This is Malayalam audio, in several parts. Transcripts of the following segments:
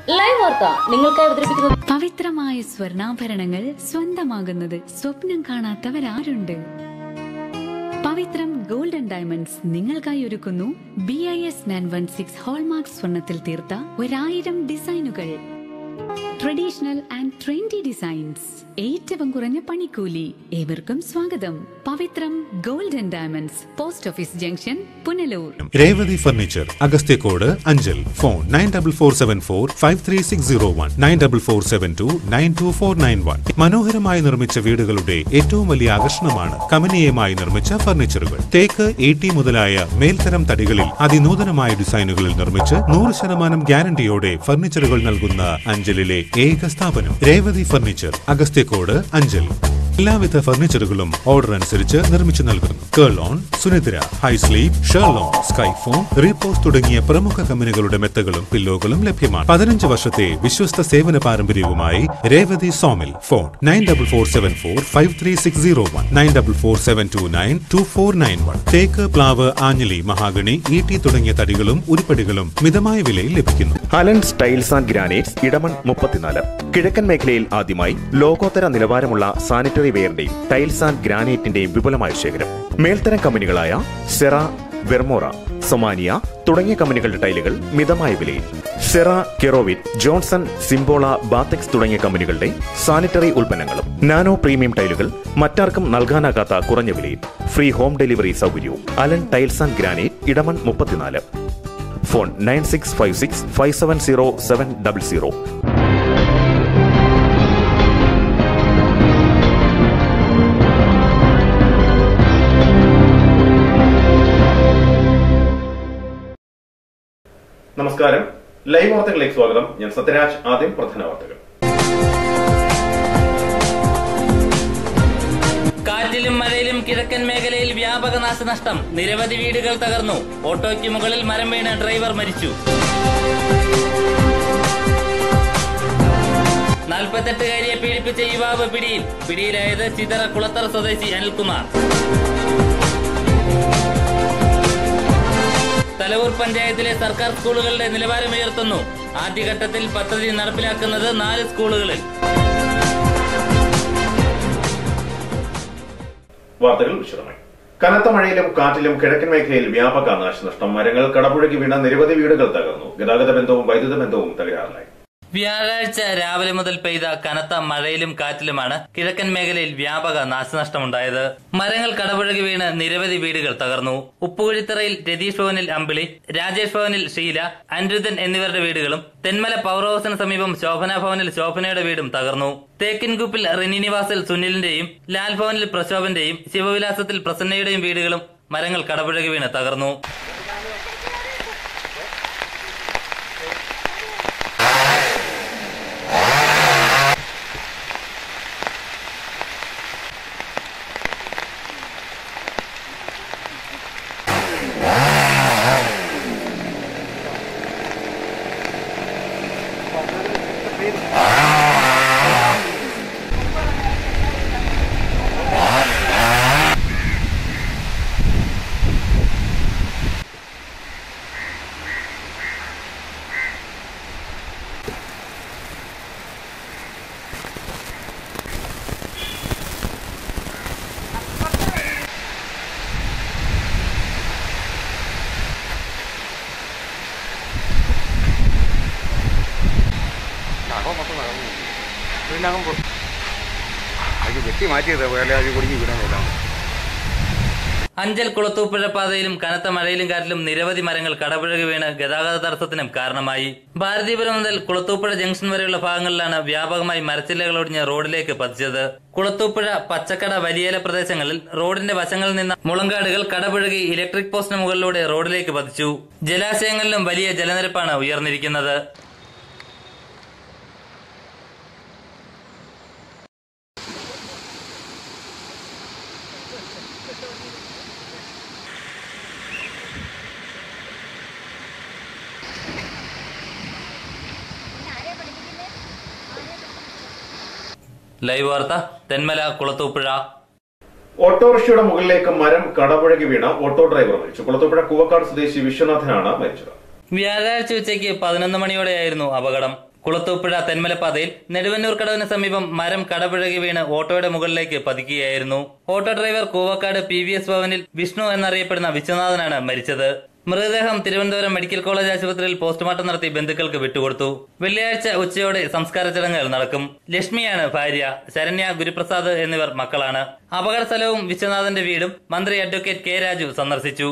ലൈവ് വാർത്ത നിങ്ങൾക്കായി അവതരിപ്പിക്കുന്നത് പവിത്രമായ സ്വർണ്ണാഭരണങ്ങൾ സ്വന്തമാകുന്നത് സ്വപ്നം കാണാത്തവരാരുണ്ട് പവിത്രം ഗോൾഡൻ ഡയമണ്ട്സ് നിങ്ങൾക്കായി ഒരുക്കുന്നു B I S nine one six hallmark സ്വർണത്തിൽ തീർത്ത ഒരായിരം ഡിസൈനുകൾ ട്രഡീഷണൽ ആൻഡ് ട്രെൻഡി ഡിസൈൻസ് ഏറ്റവും കുറഞ്ഞ പണിക്കൂലി ഏവർക്കും സ്വാഗതം Pavithram golden diamonds post office junction Punalur Revathi furniture Agasthyakode Anchal phone nine double four seven four five three six zero one nine double four seven two nine two four nine one മനോഹരമായി നിർമ്മിച്ച വീടുകളുടെ ഏറ്റവും വലിയ ആകർഷണമാണ് കമനീയമായി നിർമ്മിച്ച ഫർണിച്ചറുകൾ തേക്ക് ഈട്ടി മുതലായ മേൽത്തരം തടികളിൽ അതിനൂതനമായ ഡിസൈനുകളിൽ നിർമ്മിച്ച് നൂറ് ശതമാനം ഗ്യാരണ്ടിയോടെ ഫർണിച്ചറുകൾ നൽകുന്ന അഞ്ചലിലെ ഏക സ്ഥാപനം രേവതി ഫർണിച്ചർ അഗസ്ത്യക്കോട് അഞ്ചൽ എല്ലാവിധ ഫർണിച്ചറുകളും ഓർഡർ അനുസരിച്ച് നിർമ്മിച്ചു നൽകുന്നു കേളോൺ സുനിദ്ര ഹൈസ്ലീപ് ഷെർലോൺ സ്കൈഫോൺ റീപോസ് തുടങ്ങിയ പ്രമുഖ കമ്പനികളുടെ മെത്തകളും പില്ലോകളും ലഭ്യമാണ് പതിനഞ്ച് വർഷത്തെ വിശ്വസ്ത സേവന പാരമ്പര്യവുമായി Revathi sawmill phone nine double four seven four five three six zero one nine double four seven two nine two four nine one തേക്ക് പ്ലാവ് ആഞ്ഞലി മഹാഗണി ഈട്ടി തുടങ്ങിയ തടികളും ഉരുപ്പടികളും മിതമായ വിലയിൽ ലഭിക്കുന്നു Alan styles and granites Edamon മുപ്പത്തിനാല് കിഴക്കൻ മേഖലയിൽ ആദ്യമായി ലോകോത്തര നിലവാരമുള്ള സാനിറ്ററി വെയറിന്റെയും ടൈൽസ് ആൻഡ് ഗ്രാനൈറ്റിന്റെയും വിപുലമായ ശേഖരം മേൽത്തരം കമ്പനികളായ സെറ വെർമോറ സൊമാനിയ തുടങ്ങിയ കമ്പനികളുടെ ടൈലുകൾ മിതമായ വിലയിൽ സെറ കെറോവിറ്റ് ജോൺസൺ സിംബോള ബാത്തെക്സ് തുടങ്ങിയ കമ്പനികളുടെ സാനിറ്ററി ഉൽപ്പന്നങ്ങളും നാനോ പ്രീമിയം ടൈലുകൾ മറ്റാർക്കും നൽകാനാകാത്ത കുറഞ്ഞ വിലയിൽ ഫ്രീ ഹോം ഡെലിവറി സൗകര്യവും Alan tiles and granite Edamon മുപ്പത്തിനാല് phone nine six five six five seven zero seven double zero നമസ്കാരം ലൈവ് വാർത്തകളിലേക്ക് സ്വാഗതം ഞാൻ സത്യരാജ് ആദ്യം പ്രധാന വാർത്തകൾ കാറ്റിലും മഴയിലും കിഴക്കൻ മേഖലയിൽ വ്യാപക നാശനഷ്ടം നിരവധി വീടുകൾ തകർന്നു ഓട്ടോയ്ക്ക് മുകളിൽ മരം വീണ് ഡ്രൈവർ മരിച്ചു നാൽപ്പത്തെട്ടുകാരിയെ പീഡിപ്പിച്ച യുവാവ് പിടിയിൽ പിടിയിലായത് ചിതറ കുളത്തറ സ്വദേശി അനിൽകുമാർ തലവൂർ പഞ്ചായത്തിലെ സർക്കാർ സ്കൂളുകളുടെ നിലവാരമുയർത്തുന്നു ആദ്യഘട്ടത്തിൽ പദ്ധതി നടപ്പിലാക്കുന്നത് നാല് സ്കൂളുകളിൽ വാർത്തകൾ വിശദമായി കനത്ത മഴയിലും കാറ്റിലും കിഴക്കൻ മേഖലയിൽ വ്യാപക നാശനഷ്ടം മരങ്ങൾ കടപുഴകി വീണ നിരവധി വീടുകൾ തകർന്നു ഗതാഗത ബന്ധവും വൈദ്യുത ബന്ധവും തകരാറിലായി വ്യാഴാഴ്ച രാവിലെ മുതൽ പെയ്ത കനത്ത മഴയിലും കാറ്റിലുമാണ് കിഴക്കൻ മേഖലയിൽ വ്യാപക നാശനഷ്ടമുണ്ടായത് മരങ്ങൾ കടപുഴകി വീണ് നിരവധി വീടുകൾ തകർന്നു ഉപ്പുകുഴിത്തറയിൽ രതീഷ് ഭവനിൽ അമ്പിളി രാജേഷ് ഭവനിൽ ഷീല അനിരുദ്ധൻ എന്നിവരുടെ വീടുകളും തെന്മല പവർ ഹൌസിന് സമീപം ശോഭന ഭവനിൽ ശോഭനയുടെ വീടും തകർന്നു തേക്കിൻകുപ്പിൽ റിനി നിവാസിൽ സുനിലിന്റെയും ലാൽ ഭവനിൽ പ്രശോഭന്റെയും ശിവവിലാസത്തിൽ പ്രസന്നയുടെയും വീടുകളും മരങ്ങൾ കടപുഴകി വീണ് തകർന്നു നഖം മൊത്തം നടന്നു പിന്നെ അങ്ങ് പൊ- അത് വെട്ടി മാറ്റിയത് വേല അത് കുടുങ്ങി വിടാനില്ല അഞ്ചൽ കുളത്തൂപ്പുഴ പാതയിലും കനത്ത മഴയിലും കാറ്റിലും നിരവധി മരങ്ങൾ കടപുഴകി വീണ് ഗതാഗത തടസ്സത്തിനും കാരണമായി ഭാരതീപുരം മുതൽ കുളത്തൂപ്പുഴ ജംഗ്ഷൻ വരെയുള്ള ഭാഗങ്ങളിലാണ് വ്യാപകമായി മരച്ചില്ലകൾ ഒടിഞ്ഞ് റോഡിലേക്ക് പതിച്ചത് കുളത്തൂപ്പുഴ പച്ചക്കട വലിയേല പ്രദേശങ്ങളിൽ റോഡിന്റെ വശങ്ങളിൽ നിന്ന് മുളങ്കാടുകൾ കടപുഴകി ഇലക്ട്രിക് പോസ്റ്റിന് മുകളിലൂടെ റോഡിലേക്ക് പതിച്ചു ജലാശയങ്ങളിലും വലിയ ജലനിരപ്പാണ് ഉയർന്നിരിക്കുന്നത് ലൈവ് വാർത്ത തെന്മല കുളത്തൂപ്പുഴ ഓട്ടോറിക്ഷയുടെ മുകളിലേക്ക് മരം കടപുഴകി വീണ ഓട്ടോ ഡ്രൈവർ മരിച്ചു കുളത്തൂപ്പുഴ കൂവക്കാട് സ്വദേശി വിശ്വനാഥനാണ് മരിച്ചത് വ്യാഴാഴ്ച ഉച്ചയ്ക്ക് പതിനൊന്ന് മണിയോടെയായിരുന്നു അപകടം കുളത്തൂപ്പുഴ തെന്മലപ്പാതയിൽ നെടുവന്നൂർ കടവിന് സമീപം മരം കടപുഴകി വീണ് ഓട്ടോയുടെ മുകളിലേക്ക് പതിക്കുകയായിരുന്നു auto driver Koovakkad P V S ഭവനിൽ വിഷ്ണു എന്നറിയപ്പെടുന്ന വിശ്വനാഥനാണ് മരിച്ചത് മൃതദേഹം തിരുവനന്തപുരം മെഡിക്കൽ കോളേജ് ആശുപത്രിയിൽ പോസ്റ്റ്മോർട്ടം നടത്തി ബന്ധുക്കൾക്ക് വിട്ടുകൊടുത്തു വെള്ളിയാഴ്ച ഉച്ചയോടെ സംസ്കാര ചടങ്ങുകൾ നടക്കും ലക്ഷ്മിയാണ് ഭാര്യ ശരണ്യ ഗുരുപ്രസാദ് എന്നിവർ മക്കളാണ് അപകട സ്ഥലവും വിശ്വനാഥന്റെ വീടും മന്ത്രി അഡ്വക്കേറ്റ് കെ രാജു സന്ദർശിച്ചു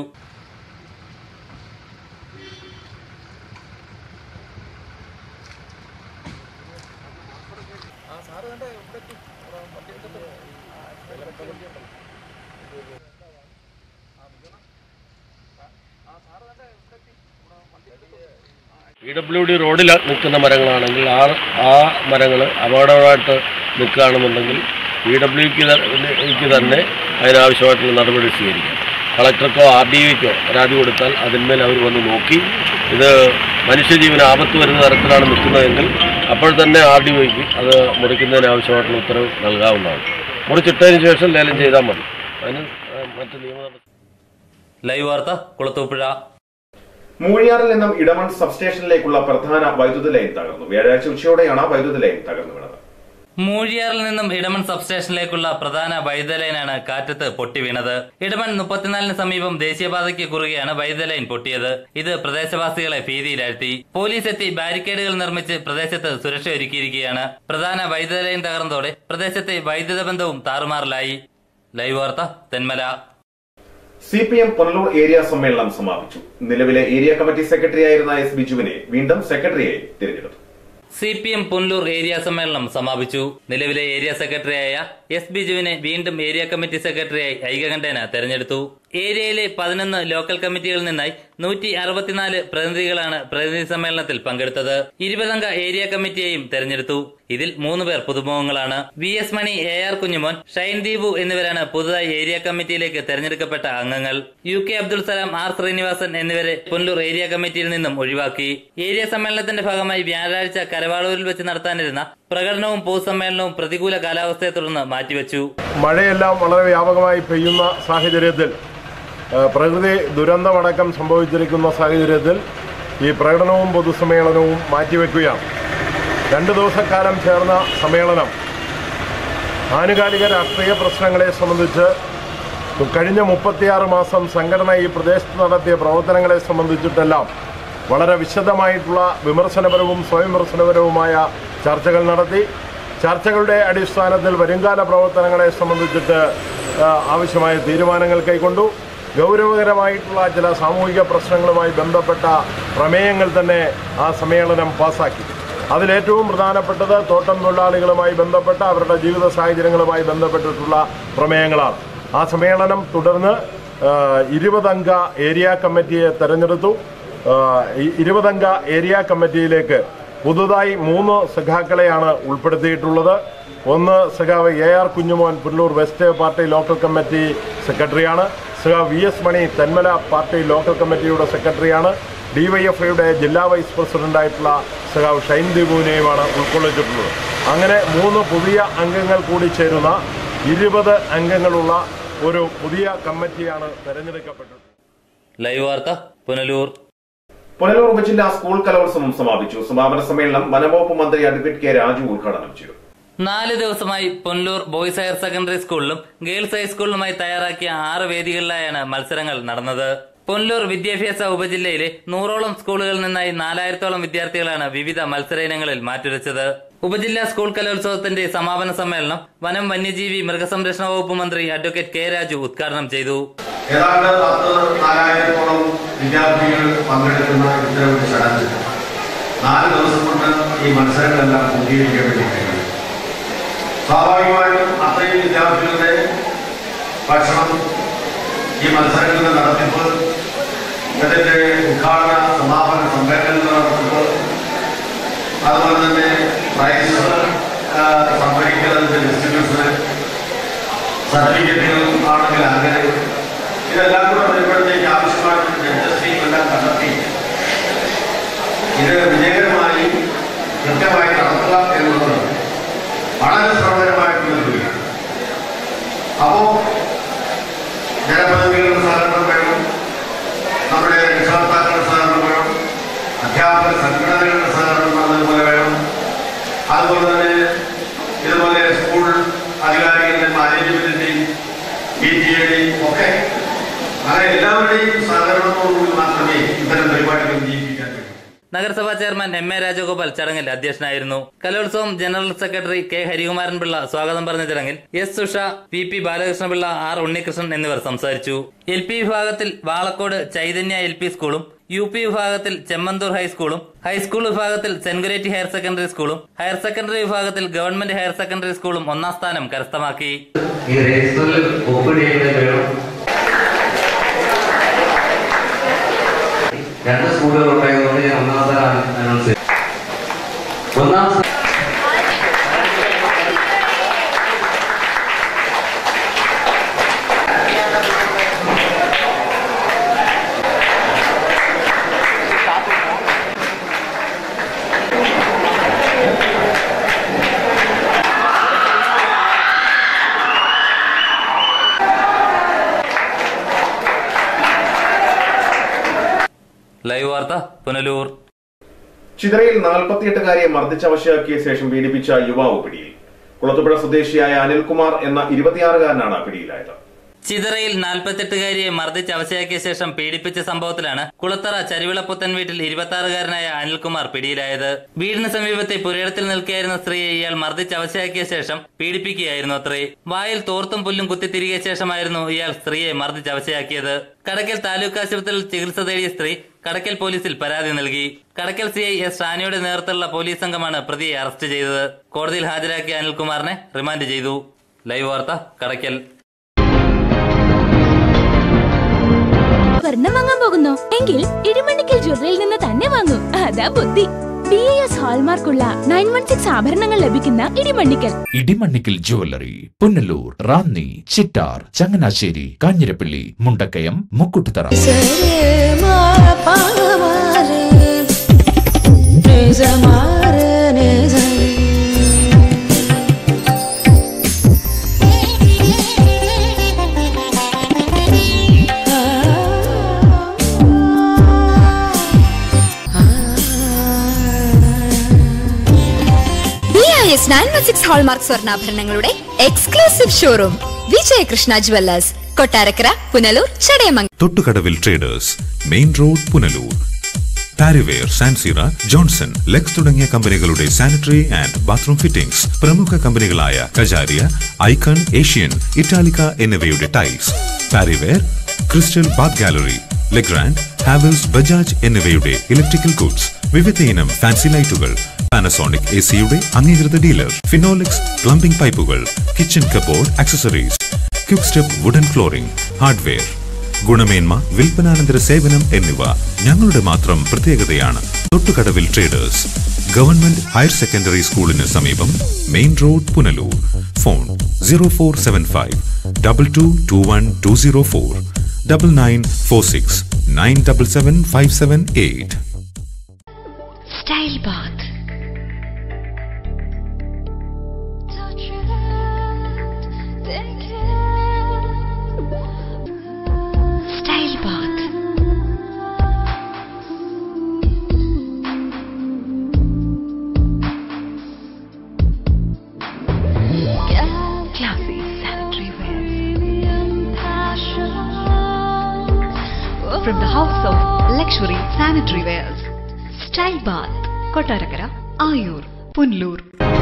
പി ഡബ്ല്യു ഡി റോഡിൽ നിൽക്കുന്ന മരങ്ങളാണെങ്കിൽ ആ ആ മരങ്ങൾ അപകടമായിട്ട് നിൽക്കുകയാണെന്നുണ്ടെങ്കിൽ പി ഡബ്ല്യുക്ക് തന്നെ അതിനാവശ്യമായിട്ടുള്ള നടപടി സ്വീകരിക്കാം കളക്ടർക്കോ ആർ ഡി ഒക്കോ പരാതി കൊടുത്താൽ അതിന്മേൽ അവർ വന്ന് നോക്കി ഇത് മനുഷ്യജീവന് ആപത്ത് വരുന്ന തരത്തിലാണ് നിൽക്കുന്നതെങ്കിൽ അപ്പോൾ തന്നെ ആർ ഡി ഒക്ക് അത് മുറിക്കുന്നതിന് ആവശ്യമായിട്ടുള്ള ഉത്തരവ് നൽകാവുന്നതാണ് മുറിച്ചിട്ടതിന് ശേഷം ലേലം ചെയ്താൽ മതി അതിന് ആ, മറ്റ് നിയമ ലൈവ് വാർത്ത കുളത്തൂപ്പുഴ മൂഴിയാറിൽ നിന്നും ഇടമൺ സബ്സ്റ്റേഷനിലേക്കുള്ള പ്രധാന വൈദ്യുത ലൈൻ തകർന്നു വ്യാഴാഴ്ച ഉച്ചയോടെയാണ് വൈദ്യുത ലൈൻ തകർന്നു വീണത് മൂഴിയാറിൽ നിന്നും ഇടമൺ സബ്സ്റ്റേഷനിലേക്കുള്ള പ്രധാന വൈദ്യുത ലൈനാണ് കാറ്റത്ത് പൊട്ടി വീണത് ഇടമൺ മുപ്പത്തിനാലിന് സമീപം ദേശീയപാതയ്ക്ക് കുറുകെയാണ് വൈദ്യുത ലൈൻ പൊട്ടിയത് ഇത് പ്രദേശവാസികളെ ഭീതിയിലാഴ്ത്തി പോലീസ് എത്തി ബാരിക്കേഡുകൾ നിർമ്മിച്ച് പ്രദേശത്ത് സുരക്ഷ ഒരുക്കിയിരിക്കുകയാണ് പ്രധാന വൈദ്യുത ലൈൻ തകർന്നതോടെ പ്രദേശത്തെ വൈദ്യുത ബന്ധവും താറുമാറിലായി ലൈവ് വാർത്ത Thenmala C P M Punalur area സമ്മേളനം സമാപിച്ചു നിലവിലെ ഏരിയ കമ്മിറ്റി സെക്രട്ടറിയായിരുന്ന എസ് ബിജുവിനെ വീണ്ടും സെക്രട്ടറിയായി തിരഞ്ഞെടുത്തു C P M Punalur area സമ്മേളനം സമാപിച്ചു നിലവിലെ ഏരിയ സെക്രട്ടറിയായ എസ് ബിജുവിനെ വീണ്ടും ഏരിയ കമ്മിറ്റി സെക്രട്ടറിയായി ഐകകണ്ഠേന തെരഞ്ഞെടുത്തു ഏരിയയിലെ പതിനൊന്ന് ലോക്കൽ കമ്മിറ്റികളിൽ നിന്നായി നൂറ്റി അറുപത്തിനാല് പ്രതിനിധികളാണ് പ്രതിനിധി സമ്മേളനത്തിൽ പങ്കെടുത്തത് ഇരുപതംഗ ഏരിയ കമ്മിറ്റിയെയും തെരഞ്ഞെടുത്തു ഇതിൽ മൂന്ന് പേർ പുതുമുഖങ്ങളാണ് V S Mani A R Kunjumon Shine Deepu എന്നിവരാണ് പുതുതായി ഏരിയ കമ്മിറ്റിയിലേക്ക് തെരഞ്ഞെടുക്കപ്പെട്ട അംഗങ്ങൾ U K Abdul Salam R Sreenivasan എന്നിവരെ പുനലൂർ ഏരിയ കമ്മിറ്റിയിൽ നിന്നും ഒഴിവാക്കി ഏരിയ സമ്മേളനത്തിന്റെ ഭാഗമായി വ്യാഴാഴ്ച കരവാളൂരിൽ വെച്ച് നടത്താനിരുന്ന പ്രകടനവും പൊതുസമ്മേളനവും പ്രതികൂല കാലാവസ്ഥയെ തുടർന്ന് മാറ്റിവെച്ചു മഴയെല്ലാം വളരെ വ്യാപകമായി പെയ്യുന്ന സാഹചര്യത്തിൽ ആ, പ്രകൃതി ദുരന്തമടക്കം സംഭവിച്ചിരിക്കുന്ന സാഹചര്യത്തിൽ ഈ പ്രകടനവും പൊതുസമ്മേളനവും മാറ്റിവെക്കുകയാണ് രണ്ട് ദിവസക്കാലം ചേർന്ന സമ്മേളനം ആനുകാലിക രാഷ്ട്രീയ പ്രശ്നങ്ങളെ സംബന്ധിച്ച് കഴിഞ്ഞ മുപ്പത്തിയാറ് മാസം സംഘടന ഈ പ്രദേശത്ത് നടത്തിയ പ്രവർത്തനങ്ങളെ സംബന്ധിച്ചിട്ടെല്ലാം വളരെ വിശദമായിട്ടുള്ള വിമർശനപരവും സ്വയം വിമർശനപരവുമായ ചർച്ചകൾ നടത്തി ചർച്ചകളുടെ അടിസ്ഥാനത്തിൽ വരുംകാല പ്രവർത്തനങ്ങളെ സംബന്ധിച്ചിട്ട് ആ, ആവശ്യമായ തീരുമാനങ്ങൾ കൈക്കൊണ്ടു ഗൗരവകരമായിട്ടുള്ള ചില സാമൂഹിക പ്രശ്നങ്ങളുമായി ബന്ധപ്പെട്ട പ്രമേയങ്ങൾ തന്നെ ആ സമ്മേളനം പാസാക്കി അതിലേറ്റവും പ്രധാനപ്പെട്ടത് തോട്ടം തൊഴിലാളികളുമായി ബന്ധപ്പെട്ട അവരുടെ ജീവിത സാഹചര്യങ്ങളുമായി ബന്ധപ്പെട്ടിട്ടുള്ള പ്രമേയങ്ങളാണ് ആ സമ്മേളനം തുടർന്ന് ആ, ഇരുപതംഗ ഏരിയ കമ്മിറ്റിയെ തെരഞ്ഞെടുത്തു ആ, ഈ ഇരുപതംഗ ഏരിയ കമ്മിറ്റിയിലേക്ക് പുതുതായി മൂന്ന് സഖാക്കളെയാണ് ഉൾപ്പെടുത്തിയിട്ടുള്ളത് ഒന്ന് സഖാവ് A R Kunjumon Pullur west party local committee സെക്രട്ടറിയാണ് സഖാവ് V S Mani Thenmala party local കമ്മിറ്റിയുടെ സെക്രട്ടറിയാണ് ഡിവൈഎഫ്ഐയുടെ ജില്ലാ വൈസ് പ്രസിഡന്റായിട്ടുള്ള സഖാവ് ഷൈൻ ദീപുവിനെയുമാണ് ഉൾക്കൊള്ളിച്ചിട്ടുള്ളത് അങ്ങനെ മൂന്ന് പുതിയ അംഗങ്ങൾ കൂടി ചേരുന്ന ഇരുപത് അംഗങ്ങളുള്ള ഒരു പുതിയ കമ്മിറ്റിയാണ് തെരഞ്ഞെടുക്കപ്പെട്ടത് ലൈവ് വാർത്ത പുനലൂർ പുനലൂർ ഉപജില്ലാ സ്കൂൾ കലോത്സവം സമാപിച്ചു സമാപന സമ്മേളനം വനംവകുപ്പ് മന്ത്രി അഡ്വക്കേറ്റ് കെ രാജു ഉദ്ഘാടനം ചെയ്തു നാല് ദിവസമായി പുനലൂർ ബോയ്സ് ഹയർ സെക്കൻഡറി സ്കൂളിലും ഗേൾസ് ഹൈസ്കൂളിലുമായി തയ്യാറാക്കിയ ആറ് വേദികളിലായാണ് മത്സരങ്ങൾ നടന്നത് പുനലൂർ വിദ്യാഭ്യാസ ഉപജില്ലയിലെ നൂറോളം സ്കൂളുകളിൽ നിന്നായി നാലായിരത്തോളം വിദ്യാർത്ഥികളാണ് വിവിധ മത്സര ഇനങ്ങളിൽ മാറ്റുരച്ചത് ഉപജില്ലാ സ്കൂൾ കലോത്സവത്തിന്റെ സമാപന സമ്മേളനം വനം വന്യജീവി മൃഗസംരക്ഷണ വകുപ്പ് മന്ത്രി അഡ്വക്കേറ്റ് കെ രാജു ഉദ്ഘാടനം ചെയ്തു ഏതാണ്ട് പത്ത് നാലായിരത്തോളം വിദ്യാർത്ഥികൾ പങ്കെടുക്കുന്ന ഇത്തരം ഒരു ചടങ്ങ് നാല് ദിവസം കൊണ്ട് ഈ മത്സരങ്ങളെല്ലാം പൂർത്തീകരിക്കാൻ വേണ്ടി കഴിയും സ്വാഭാവികമായിട്ടും അത്രയും വിദ്യാർത്ഥികളുടെ ഭക്ഷണം ഈ മത്സരങ്ങളുടെ നടത്തിപ്പ് ഇതിന്റെ ഉദ്ഘാടന സമാപന സമ്മേളനങ്ങളുടെ നടത്തിപ്പ് അതുപോലെ തന്നെ പ്രൈസ് ആ, സംഭരിക്കുന്നതിന്റെ ഡിസ്ട്രിബ്യൂഷന് സർട്ടിഫിക്കറ്റുകൾ ആണെങ്കിൽ അങ്ങനെ ഇതെല്ലാം കൂടെ വരുമ്പോഴത്തേക്ക് ആവശ്യമായിട്ടുള്ള ജഡ്ജസ്റ്റിംഗ് എല്ലാം കണ്ടെത്തി ഇത് വിജയകരമായി കൃത്യമായി നടത്തുക എന്നുള്ളത് വളരെ ശ്രമകരമായിട്ടുള്ള ജോലിയാണ് അപ്പോ ജനപ്രതിനിധികളുടെ സഹകരണം വേണം നമ്മുടെ രക്ഷകർത്താക്കളുടെ സഹകരണം വേണം അധ്യാപക സംഘടനകളുടെ സഹകരണം അതുപോലെ വേണം നഗരസഭാ ചെയർമാൻ എം എ രാജഗോപാൽ ചടങ്ങിൽ അധ്യക്ഷനായിരുന്നു കലോത്സവം general secretary K Harikumaran Pillai സ്വാഗതം പറഞ്ഞ ചടങ്ങിൽ S Susha P P Balakrishnapillai R Unnikrishnan എന്നിവർ സംസാരിച്ചു എൽ പി വിഭാഗത്തിൽ വാളക്കോട് ചൈതന്യ എൽ പി സ്കൂളും യു പി വിഭാഗത്തിൽ ചെമ്മന്തൂർ ഹൈസ്കൂളും ഹൈസ്കൂൾ വിഭാഗത്തിൽ സെൻഗുരേറ്റി ഹയർ സെക്കൻഡറി സ്കൂളും ഹയർ സെക്കൻഡറി വിഭാഗത്തിൽ ഗവൺമെന്റ് ഹയർ സെക്കൻഡറി സ്കൂളും ഒന്നാം സ്ഥാനം കരസ്ഥമാക്കി ഈ രജിസ്റ്ററിൽ ഒപ്പിട് ചെയ്യുന്നത് വേണം രണ്ട് സ്കൂളുകൾ ഉണ്ടായതുകൊണ്ട് ഞാൻ ഒന്നാം സ്ഥാനം അനൗൺസ് ചെയ്തു ഒന്നാം സ്ഥാനം ലൈവ് വാർത്ത പുനലൂർ ചിതറയിൽ നാൽപ്പത്തിയെട്ടുകാരിയെ മർദ്ദിച്ചവശയാക്കിയ ശേഷം പീഡിപ്പിച്ച യുവാവ് പിടിയിൽ കുളത്തുപുഴ സ്വദേശിയായ അനിൽകുമാർ എന്ന ഇരുപത്തിയാറുകാരനാണ് പിടിയിലായത് ചിതറയിൽ നാൽപ്പത്തെട്ടുകാരിയെ മർദ്ദിച്ച് അവശയാക്കിയ ശേഷം പീഡിപ്പിച്ച സംഭവത്തിലാണ് കുളത്തറ ചരിവിളപ്പുത്തൻ വീട്ടിൽ ഇരുപത്തിയാറുകാരനായ അനിൽകുമാർ പിടിയിലായത് വീടിന് സമീപത്തെ പുരയിടത്തിൽ നിൽക്കുകയായിരുന്ന സ്ത്രീയെ ഇയാൾ മർദ്ദിച്ച് അവശയാക്കിയ ശേഷം പീഡിപ്പിക്കുകയായിരുന്നു അത്രേ വായിൽ തോർത്തും പുല്ലും കുത്തിത്തിരികിയ ശേഷമായിരുന്നു ഇയാൾ സ്ത്രീയെ മർദ്ദിച്ച് അവശയാക്കിയത് കടക്കൽ താലൂക്ക് ആശുപത്രിയിൽ ചികിത്സ തേടിയ സ്ത്രീ കടക്കൽ പോലീസിൽ പരാതി നൽകി കടക്കൽ സി ഐ എസ് ഷാനിയുടെ നേതൃത്വത്തിലുള്ള പോലീസ് സംഘമാണ് പ്രതിയെ അറസ്റ്റ് ചെയ്തത് കോടതിയിൽ ഹാജരാക്കിയ അനിൽകുമാറിനെ റിമാൻഡ് ചെയ്തു ലൈവ് വാർത്ത കടക്കൽ സ്വർണം വാങ്ങാൻ പോകുന്നു എങ്കിൽ ഇടിമണ്ണിക്കൽ ജ്വല്ലറിയിൽ നിന്ന് തന്നെ വാങ്ങൂ അതാ ബുദ്ധി ബി എ എസ് ഹാൾമാർക്കുള്ള നയൻ വൺ സിക്സ് ആഭരണങ്ങൾ ലഭിക്കുന്ന Edimannickal Edimannickal jewellery Punalur Ranni Chittar Changanassery Kanjirappally Mundakayam Mukkoottuthara B I S nine one six hallmark സ്വർണ്ണാഭരണങ്ങളുടെ exclusive showroom Vijayakrishna jewellers Kottarakkara Punalur Chadayamangalam തൊട്ടുകടവിൽ traders main road Punalur Parryware സാൻസിറ ജോൺസൺ ലെക്സ് തുടങ്ങിയ കമ്പനികളുടെ സാനിറ്ററി ആൻഡ് ബാത്റൂം ഫിറ്റിംഗ്സ് പ്രമുഖ കമ്പനികളായ കജാരിയ ഐക്കൺ ഏഷ്യൻ ഇറ്റാലിക്ക എന്നിവയുടെ tiles Parryware crystal bath gallery Legrand Havells Bajaj എന്നിവയുടെ ഇലക്ട്രിക്കൽ ഗുഡ്സ് വിവിധ ഇനം ഫാൻസി ലൈറ്റുകൾ പാനസോണിക് എ സിയുടെ അംഗീകൃത ഡീലർ ഫിനോലിക്സ് പ്ലംബിംഗ് പൈപ്പുകൾ kitchen cupboard accessories quick step wooden flooring hardware ഗുണമേന്മ വിൽപ്പനാനന്തര സേവനം എന്നിവ ഞങ്ങളുടെ മാത്രം പ്രത്യേകതയാണ് Thottukadavil traders government higher secondary സ്കൂളിന് സമീപം main road Punalur phone zero four seven five double two two one two zero four double nine four six nine double seven five seven eight style bath style bath Classy sanitary From the house of luxury sanitary wares. Style Bath, Kottarakkara Ayur Punalur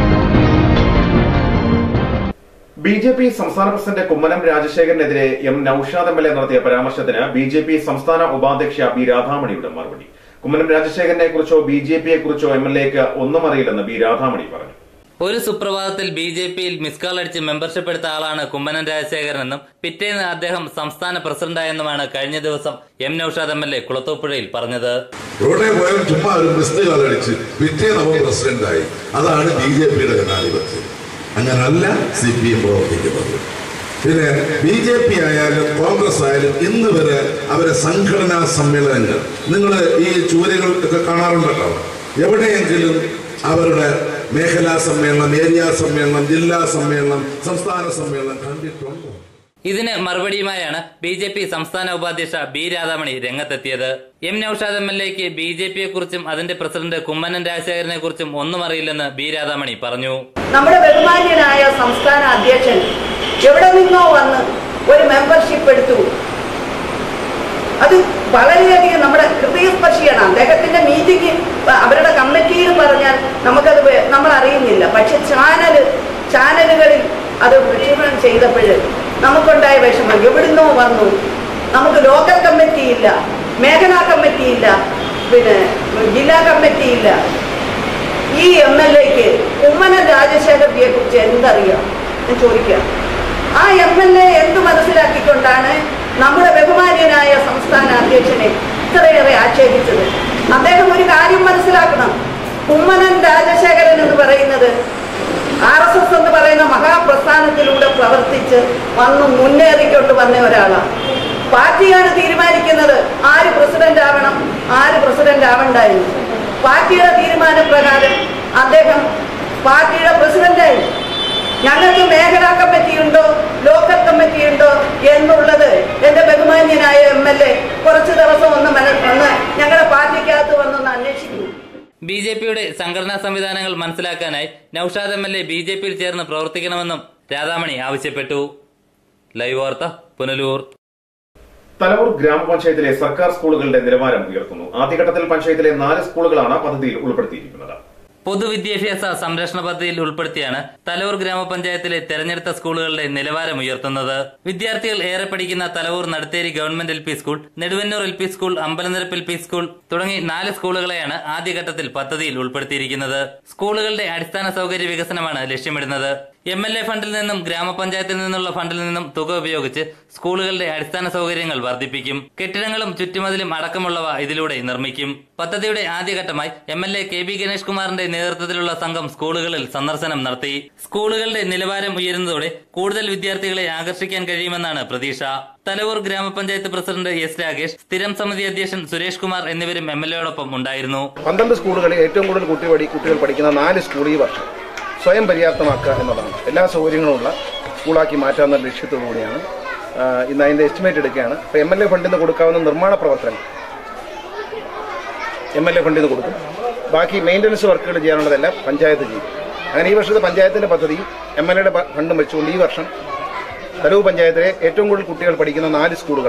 B J P സംസ്ഥാന പ്രസിഡന്റ് കുമ്മനം രാജശേഖരനെതിരെ M Noushad M L A നടത്തിയ പരാമർശത്തിന് ബി ജെ പി സംസ്ഥാന ഉപാധ്യക്ഷ ബി രാധാമണിയുടെ മറുപടി കുമ്മനം രാജശേഖരനെ കുറിച്ചോ ബി ജെ പിയെ കുറിച്ചോ എം എൽ എക്ക് ഒന്നും അറിയില്ലെന്ന് ബി രാധാമണി പറഞ്ഞു ഒരു സുപ്രഭാതത്തിൽ ബി ജെ പിയിൽ മിസ് കാൾ അടിച്ച് മെമ്പർഷിപ്പ് എടുത്ത ആളാണ് കുമ്മനം രാജശേഖരൻ എന്നും പിറ്റേന്ന് അദ്ദേഹം സംസ്ഥാന പ്രസിഡന്റായെന്നുമാണ് കഴിഞ്ഞ ദിവസം M Noushad M L A കുളത്തൂപ്പുഴയിൽ പറഞ്ഞത് റോഡേ പോയാൽ ചുമ്മാ ഒരു മിസ്ഡ് കാലടിച്ച് പിറ്റേ നമ്മൾ പ്രസിഡന്റായി അതാണ് ബി ജെ പിയുടെ ജനാധിപത്യം അങ്ങനല്ല സി പി എം പ്രവർത്തിക്കുന്നത് പിന്നെ ബി ജെ പി ആയാലും കോൺഗ്രസ് ആയാലും ഇന്ന് വരെ അവരെ സംഘടനാ സമ്മേളനങ്ങൾ നിങ്ങൾ ഈ ചൂരകൾ ഒക്കെ കാണാറുണ്ടല്ലോ എവിടെയെങ്കിലും അവരുടെ മേഖലാ സമ്മേളനം ഏരിയ സമ്മേളനം ജില്ലാ സമ്മേളനം സംസ്ഥാന സമ്മേളനം കണ്ടിട്ടുണ്ടോ ഇതിന് മറുപടിയുമായാണ് ബി ജെ പി സംസ്ഥാന ഉപാധ്യക്ഷ ബി രാധാമണി രംഗത്തെത്തിയത് എം നൌഷാദ് എം എൽ എക്ക് ബി ജെ പിയെ കുറിച്ചും അതിന്റെ പ്രസിഡന്റ് കുമ്മനം രാജശേഖരനെ കുറിച്ചും ഒന്നും അറിയില്ലെന്ന് ബി രാധാമണി പറഞ്ഞു നമ്മുടെ ബഹുമാന്യനായ സംസ്ഥാന അധ്യക്ഷൻ എവിടെ നിന്നോ വന്ന് ഒരു മെമ്പർഷിപ്പ് എടുത്തു അത് വളരെയധികം നമ്മുടെ ഹൃദയസ്പർശിയാണ് അദ്ദേഹത്തിന്റെ മീറ്റിംഗ് അവരുടെ കമ്മിറ്റിയിൽ പറഞ്ഞാൽ നമുക്കത് വേ- നമ്മൾ അറിയുന്നില്ല പക്ഷെ ചാനൽ ചാനലുകളിൽ അത് പ്രക്ഷേപണം ചെയ്തപ്പോൾ നമുക്കുണ്ടായ വിഷമം എവിടുന്നോ വന്നു നമുക്ക് ലോക്കൽ കമ്മിറ്റി ഇല്ല മേഖലാ കമ്മിറ്റി ഇല്ല പിന്നെ ജില്ലാ കമ്മിറ്റി ഇല്ല ഈ എം എൽ എക്ക് കുമ്മനം രാജശേഖരയെ കുറിച്ച് എന്തറിയാം ഞാൻ ചോദിക്കാം ആ എം എൽ എ എന്ത് മനസ്സിലാക്കിക്കൊണ്ടാണ് നമ്മുടെ ബഹുമാന്യനായ സംസ്ഥാന അധ്യക്ഷനെ ഇത്രയേറെ ആക്ഷേപിച്ചത് അദ്ദേഹം ഒരു കാര്യം മനസ്സിലാക്കണം കുമ്മനം രാജശേഖരൻ എന്ന് പറയുന്നത് ആർ എസ് എസ് എന്ന് പറയുന്ന മഹാപ്രസ്ഥാനത്തിലൂടെ പ്രവർത്തിച്ച് വന്ന് മുന്നേറിക്കൊണ്ട് വന്ന ഒരാളാണ് പാർട്ടിയാണ് തീരുമാനിക്കുന്നത് ആര് പ്രസിഡന്റ് ആവണം ആര് പ്രസിഡന്റ് ആവണ്ടായിരുന്നു പാർട്ടിയുടെ തീരുമാനപ്രകാരം അദ്ദേഹം പാർട്ടിയുടെ പ്രസിഡന്റായി ഞങ്ങൾക്ക് മേഖലാ കമ്മിറ്റി ഉണ്ടോ ലോക്കൽ കമ്മിറ്റി ഉണ്ടോ എന്നുള്ളത് എന്റെ ബഹുമാന്യനായ എം എൽ എ കുറച്ച് ദിവസം ഒന്ന് മന ഒന്ന് ഞങ്ങളുടെ പാർട്ടിക്കകത്ത് വന്നൊന്ന് അന്വേഷിക്കൂ ബി ജെ പിയുടെ സംഘടനാ സംവിധാനങ്ങൾ മനസ്സിലാക്കാനായി Noushad M L A B J പിയിൽ ചേർന്ന് പ്രവർത്തിക്കണമെന്നും രാധാമണി ആവശ്യപ്പെട്ടു ലൈവ് വാർത്ത പുനലൂർ തലവൂർ ഗ്രാമപഞ്ചായത്തിലെ സർക്കാർ സ്കൂളുകളുടെ നിലവാരം ഉയർത്തുന്നു ആദ്യഘട്ടത്തിൽ പഞ്ചായത്തിലെ നാല് സ്കൂളുകളാണ് പദ്ധതിയിൽ ഉൾപ്പെടുത്തിയിരിക്കുന്നത് പൊതുവിദ്യാഭ്യാസ സംരക്ഷണ പദ്ധതിയിൽ ഉൾപ്പെടുത്തിയാണ് തലവൂർ ഗ്രാമപഞ്ചായത്തിലെ തെരഞ്ഞെടുത്ത സ്കൂളുകളുടെ നിലവാരം ഉയർത്തുന്നത് വിദ്യാർത്ഥികൾ ഏറെ പഠിക്കുന്ന Thalavoor Naduthery government L P school Neduvannoor L P school Ambalanirappu L P school തുടങ്ങി നാല് സ്കൂളുകളെയാണ് ആദ്യഘട്ടത്തിൽ പദ്ധതിയിൽ ഉൾപ്പെടുത്തിയിരിക്കുന്നത് സ്കൂളുകളുടെ അടിസ്ഥാന സൗകര്യ വികസനമാണ് ലക്ഷ്യമിടുന്നത് എം എൽ എ ഫണ്ടിൽ നിന്നും ഗ്രാമപഞ്ചായത്തിൽ നിന്നുള്ള ഫണ്ടിൽ നിന്നും തുക ഉപയോഗിച്ച് സ്കൂളുകളുടെ അടിസ്ഥാന സൗകര്യങ്ങൾ വർദ്ധിപ്പിക്കും കെട്ടിടങ്ങളും ചുറ്റുമതിലും അടക്കമുള്ളവ ഇതിലൂടെ നിർമ്മിക്കും പദ്ധതിയുടെ ആദ്യഘട്ടമായി M L A K B Ganesh കുമാറിന്റെ നേതൃത്വത്തിലുള്ള സംഘം സ്കൂളുകളിൽ സന്ദർശനം നടത്തി സ്കൂളുകളുടെ നിലവാരം ഉയരുന്നതോടെ കൂടുതൽ വിദ്യാർത്ഥികളെ ആകർഷിക്കാൻ കഴിയുമെന്നാണ് പ്രതീക്ഷ തലവൂർ ഗ്രാമപഞ്ചായത്ത് പ്രസിഡന്റ് എസ് രാകേഷ് സ്ഥിരം സമിതി അധ്യക്ഷൻ സുരേഷ് കുമാർ എന്നിവരും എം എൽ എയോടൊപ്പം ഉണ്ടായിരുന്നു പന്ത്രണ്ട് സ്കൂളുകളിൽ ഏറ്റവും കൂടുതൽ കുട്ടി പഠി കുട്ടികൾ പഠിക്കുന്ന നാല് സ്കൂൾ ഈ വർഷം സ്വയം പര്യാപ്തമാക്കുക എന്നുള്ളതാണ് എല്ലാ സൗകര്യങ്ങളുമുള്ള സ്കൂളാക്കി മാറ്റാവുന്ന ലക്ഷ്യത്തോടു കൂടിയാണ് ആ, ഇന്ന് അതിൻ്റെ എസ്റ്റിമേറ്റ് എടുക്കുകയാണ് ഇപ്പോൾ എം എൽ എ ഫണ്ടിൽ നിന്ന് കൊടുക്കാവുന്ന നിർമ്മാണ പ്രവർത്തനങ്ങൾ എം എൽ എ ഫണ്ടിൽ നിന്ന് കൊടുക്കും ബാക്കി മെയിൻ്റനൻസ് വർക്കുകൾ ചെയ്യാനുള്ളതെല്ലാം പഞ്ചായത്ത് ചെയ്യും അങ്ങനെ ഈ വർഷത്തെ പഞ്ചായത്തിൻ്റെ പദ്ധതിയും എം എൽ എയുടെ ഫണ്ടും വെച്ചുകൊണ്ട് ഈ വർഷം തലവ് പഞ്ചായത്തിലെ ഏറ്റവും കൂടുതൽ കുട്ടികൾ പഠിക്കുന്ന നാല് സ്കൂളുകൾ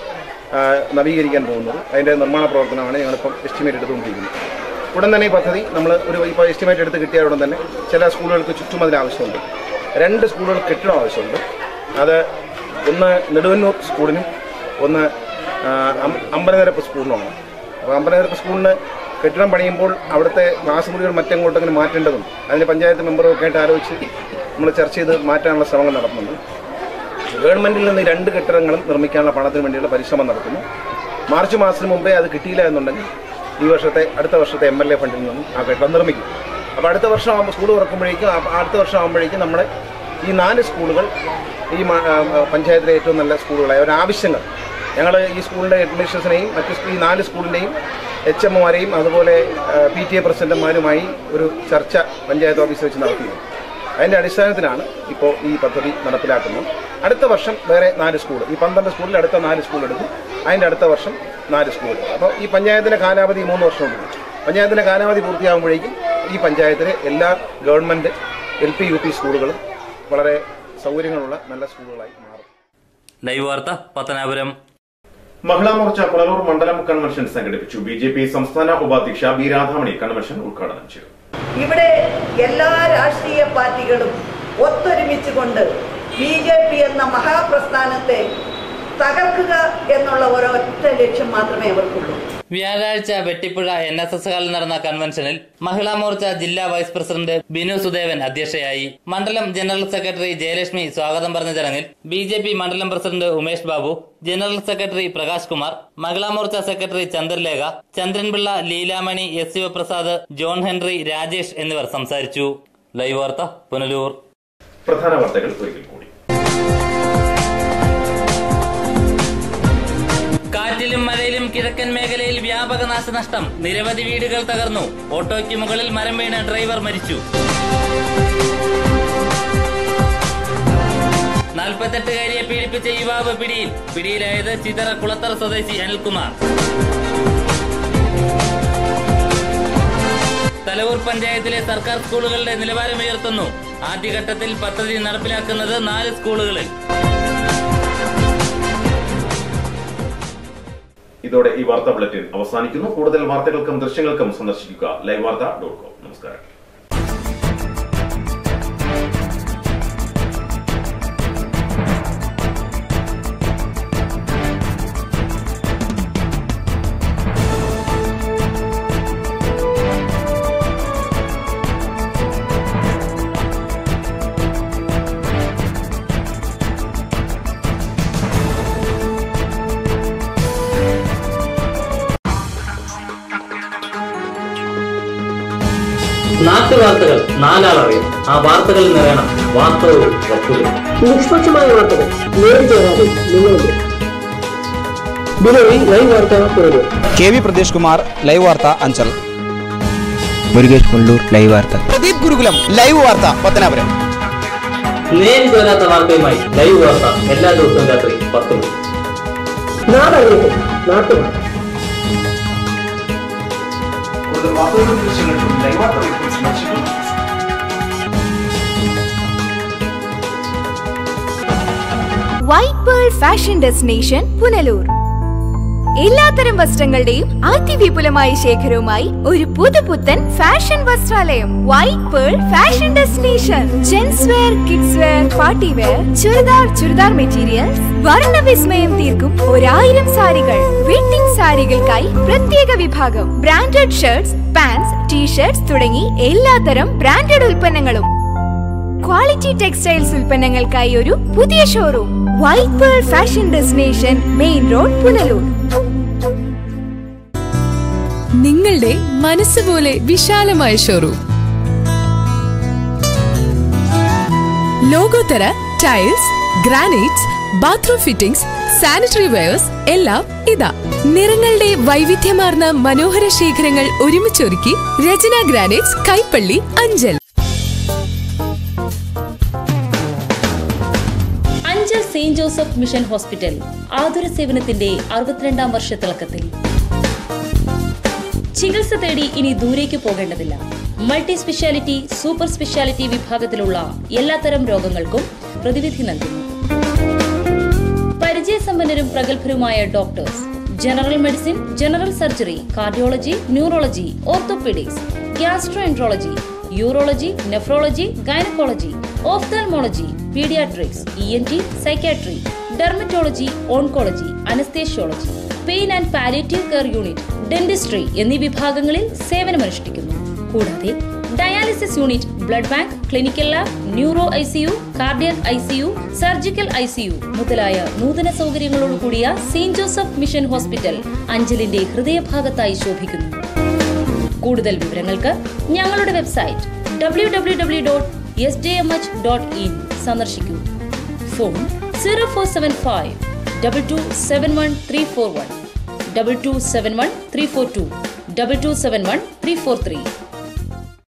ആ, നവീകരിക്കാൻ പോകുന്നത് അതിൻ്റെ നിർമ്മാണ പ്രവർത്തനമാണ് ഞങ്ങളിപ്പം എസ്റ്റിമേറ്റ് എടുത്തുകൊണ്ടിരിക്കുന്നത് ഉടൻ തന്നെ ഈ പദ്ധതി നമ്മൾ ഒരു ഇപ്പോൾ എസ്റ്റിമേറ്റ് എടുത്ത് കിട്ടിയ ഉടൻ തന്നെ ചില സ്കൂളുകൾക്ക് ചുറ്റും അതിന് ആവശ്യമുണ്ട് രണ്ട് സ്കൂളുകൾ കെട്ടിടം ആവശ്യമുണ്ട് അത് ഒന്ന് നെടുവന്നൂർ സ്കൂളിനും ഒന്ന് ആ, അം- അമ്പലനിരപ്പ് സ്കൂളിനുമാണ് അപ്പോൾ അമ്പലനിരപ്പ് സ്കൂളിന് കെട്ടിടം പണിയുമ്പോൾ അവിടുത്തെ ക്ലാസ് മുറികൾ മറ്റെങ്ങോട്ടെങ്കിലും മാറ്റേണ്ടതും അതിന് പഞ്ചായത്ത് മെമ്പറും ഒക്കെ ആയിട്ട് ആലോചിച്ച് നമ്മൾ ചർച്ച ചെയ്ത് മാറ്റാനുള്ള ശ്രമങ്ങൾ നടത്തുന്നുണ്ട് ഗവൺമെന്റിൽ നിന്ന് ഈ രണ്ട് കെട്ടിടങ്ങളും നിർമ്മിക്കാനുള്ള പണത്തിന് വേണ്ടിയുള്ള പരിശ്രമം നടത്തുന്നു മാർച്ച് മാസത്തിന് മുമ്പേ അത് കിട്ടിയില്ല എന്നുണ്ടെങ്കിൽ ഈ വർഷത്തെ അടുത്ത വർഷത്തെ എം എൽ എ ഫണ്ടിൽ നിന്നും ആ കെട്ടിടം നിർമ്മിക്കും അപ്പോൾ അടുത്ത വർഷം ആകുമ്പോൾ സ്കൂൾ തുറക്കുമ്പോഴേക്കും ആ- അടുത്ത വർഷം ആകുമ്പോഴേക്കും നമ്മുടെ ഈ നാല് സ്കൂളുകൾ ഈ മ- ആ, ആ, പഞ്ചായത്തിലെ ഏറ്റവും നല്ല സ്കൂളുകളായ ഒരു ആവശ്യങ്ങൾ ഞങ്ങൾ ഈ സ്കൂളിൻ്റെ അഡ്മിനിസ്ട്രേഷനെയും മറ്റ് സ്കൂ- ഈ നാല് സ്കൂളിൻ്റെയും എച്ച് എമ്മുമാരെയും അതുപോലെ പി ടി എ പ്രസിഡന്റുമാരുമായി ഒരു ചർച്ച പഞ്ചായത്ത് ഓഫീസിൽ വെച്ച് നടത്തിയിരുന്നു അതിൻ്റെ അടിസ്ഥാനത്തിലാണ് ഇപ്പോൾ ഈ പദ്ധതി നടപ്പിലാക്കുന്നത് അടുത്ത വർഷം വേറെ നാല് സ്കൂൾ ഈ പന്ത്രണ്ട് സ്കൂളിൽ അടുത്ത നാല് സ്കൂൾ എടുക്കും അതിൻ്റെ അടുത്ത വർഷം നാല് സ്കൂൾ അപ്പോൾ ഈ പഞ്ചായത്തിൻ്റെ കാലാവധി മൂന്ന് വർഷമുണ്ട് പഞ്ചായത്തിൻ്റെ കാലാവധി പൂർത്തിയാകുമ്പോഴേക്കും ഈ പഞ്ചായത്തിലെ എല്ലാ government L P U P സ്കൂളുകളും വളരെ സൗകര്യങ്ങളുള്ള നല്ല സ്കൂളുകളായി മാറും ലൈവ് വാർത്ത പത്തനാപുരം മഹിളാ മോർച്ച പുനലൂർ മണ്ഡലം കൺവെൻഷൻ സംഘടിപ്പിച്ചു ബി ജെ പി സംസ്ഥാന ഉപാധ്യക്ഷ ബി രാധാമണി കൺവെൻഷൻ ഉദ്ഘാടനം ചെയ്തു ഇവിടെ എല്ലാ രാഷ്ട്രീയ പാർട്ടികളും ഒത്തൊരുമിച്ചുകൊണ്ട് ബി ജെ പി എന്ന മഹാപ്രസ്ഥാനത്തെ തകർക്കുക എന്നുള്ള ഒരൊറ്റ ലക്ഷ്യം മാത്രമേ അവർക്കുള്ളൂ വ്യാഴാഴ്ച വെട്ടിപ്പുഴ എൻ എസ് എസ് ഹാളിൽ നടന്ന കൺവെൻഷനിൽ മഹിളാ മോർച്ച ജില്ലാ വൈസ് പ്രസിഡന്റ് ബിനു സുദേവൻ അധ്യക്ഷയായി മണ്ഡലം ജനറൽ സെക്രട്ടറി ജയലക്ഷ്മി സ്വാഗതം പറഞ്ഞ ചടങ്ങിൽ ബി ജെ പി മണ്ഡലം president Umesh Babu general secretary Prakash Kumar Mahila Morcha secretary Chandralekha Chandranpillai Leelamani S Sivaprasad John Henry Rajesh എന്നിവർ സംസാരിച്ചു ലൈവ് വാർത്ത പുനലൂർ പ്രധാന വാർത്തകൾ ഒരിക്കൽ കൂടി കാറ്റിലും മഴയിലും കിഴക്കൻ മേഖലയിൽ വ്യാപക നാശനഷ്ടം നിരവധി വീടുകൾ തകർന്നു ഓട്ടോയ്ക്ക് മുകളിൽ മരം വീണ് ഡ്രൈവർ മരിച്ചു നാൽപ്പത്തെട്ടുകാരിയെ പീഡിപ്പിച്ച യുവാവ് പിടിയിൽ പിടിയിലായത് ചിതറ കുളത്തറ സ്വദേശി അനിൽകുമാർ തലവൂർ പഞ്ചായത്തിലെ സർക്കാർ സ്കൂളുകളുടെ നിലവാരം ഉയർത്തുന്നു ആദ്യഘട്ടത്തിൽ പദ്ധതി നടപ്പിലാക്കുന്നത് നാല് സ്കൂളുകളിൽ ഇതോടെ ഈ വാർത്താ ബുള്ളറ്റിൻ അവസാനിക്കുന്നു കൂടുതൽ വാർത്തകൾക്കും ദൃശ്യങ്ങൾക്കും സന്ദർശിക്കുക ലൈവ് വാർത്ത ഡോട്ട് കോം നമസ്കാരം നാട്ടുവാർത്തകൾ നാലാളറിയും ആ വാർത്തകളിൽ നിറയണം വാസ്തവവും വസ്തുതയും നിഷ്പക്ഷമായ വാർത്തകൾ നേരിട്ട് നിങ്ങളുടെ ബിനോയ് ലൈവ് വാർത്ത പുറകെ K V Pradesh Kumar live വാർത്ത അഞ്ചൽ മുരുകേഷ് കൊള്ളൂർ ലൈവ് വാർത്ത പ്രദീപ് ഗുരുകുലം ലൈവ് വാർത്ത പത്തനാപുരം നേരിട്ട് വരാത്ത വാർത്തയുമായി ലൈവ് വാർത്ത എല്ലാ ദിവസവും രാത്രി പത്ത് മണി നാടറിയട്ടെ നാട്ടുവാർത്ത കൂടുതൽ വാർത്തകളും ദൃശ്യങ്ങൾക്കും ലൈവ് വാർത്ത റിപ്പോർട്ട് സന്ദർശിക്കും white pearl fashion destination Punalur എല്ലാത്തരം വസ്ത്രങ്ങളുടെയും അതിവിപുലമായ ശേഖരവുമായി ഒരു പുതുപുത്തൻ ഫാഷൻ വസ്ത്രാലയം white pearl fashion destination gents wear kids wear party wear churidar churidar materials വർണ്ണവിസ്മയം തീർക്കും ഒരായിരം സാരികൾ വെഡിംഗ് സാരികൾക്കായി പ്രത്യേക വിഭാഗം ബ്രാൻഡഡ് ഷർട്ട്സ് പാൻസ് ടീഷർട്സ് തുടങ്ങി എല്ലാത്തരം ബ്രാൻഡഡ് ഉൽപ്പന്നങ്ങളും ക്വാളിറ്റി ടെക്സ്റ്റൈൽസ് ഉൽപ്പന്നങ്ങൾക്കായി ഒരു പുതിയ showroom white pearl fashion destination main road Punalur നിങ്ങളുടെ മനസ്സുപോലെ വിശാലമായ ഷോറൂം ലോകോത്തര tiles granites bathroom fittings sanitary wares എല്ലാം ഇതാ നിറങ്ങളുടെ വൈവിധ്യമാർന്ന മനോഹര ശേഖരങ്ങൾ ഒരുമിച്ചൊരുക്കി Rachana granites Kaipally Anchal Anchal saint Joseph mission hospital ആതുര സേവനത്തിന്റെ അറുപത്തിരണ്ടാം വർഷത്തിളക്കത്തിൽ ചികിത്സ തേടി ഇനി ദൂരേക്ക് പോകേണ്ടതില്ല മൾട്ടി സ്പെഷ്യാലിറ്റി സൂപ്പർ സ്പെഷ്യാലിറ്റി വിഭാഗത്തിലുള്ള എല്ലാത്തരം രോഗങ്ങൾക്കും പ്രതിവിധി നൽകുന്നു പരിചയസമ്പന്നരും പ്രഗത്ഭരുമായ doctors general medicine general surgery cardiology neurology orthopaedics gastroenterology urology nephrology gynaecology ophthalmology paediatrics E N T psychiatry dermatology oncology anaesthesiology pain and palliative care unit dentistry എന്നീ വിഭാഗങ്ങളിൽ സേവനമനുഷ്ഠിക്കുന്നു കൂടാതെ dialysis unit blood bank clinical lab neuro I C U cardiac I C U surgical I C U മുതലായ നൂതന സൗകര്യങ്ങളോട് കൂടിയ സെയിന്റ് ജോസഫ് മിഷൻ ഹോസ്പിറ്റൽ അഞ്ചലിന്റെ ഹൃദയഭാഗത്തായി ശോഭിക്കുന്നു കൂടുതൽ വിവരങ്ങൾക്ക് ഞങ്ങളുടെ website W W W dot S D M H dot in സന്ദർശിക്കൂ phone zero four seven five double two seven one three four one double two seven one three four two double two seven one three four three